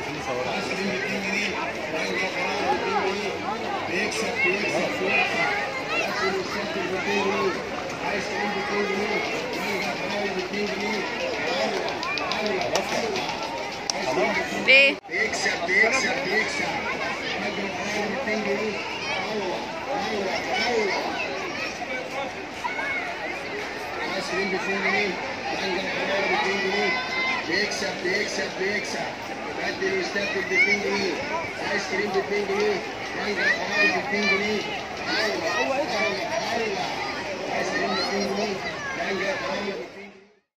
عايزين نصورها ايس كريم ب 2 جنيه مانجا فرنسا ب 2 جنيه بيكسب بيكسب بيكسب اكل والسكر ب 2 جنيه ايس كريم ب 2 جنيه مانجا فرنسا ب 2 جنيه ليه؟ بيكسب بيكسب بيكسب مانجا فرنسا ب 2 جنيه الله الله الله ايس كريم ب 2 جنيه مانجا فرنسا ب 2 جنيه بيكسب بيكسب بيكسب بدل ويستبدل ب 2 جنيه ايس كريم ب 2 جنيه مانجا فرنسا ب 2 جنيه الله الله الله ايس كريم ب 2 جنيه مانجا فرنسا ب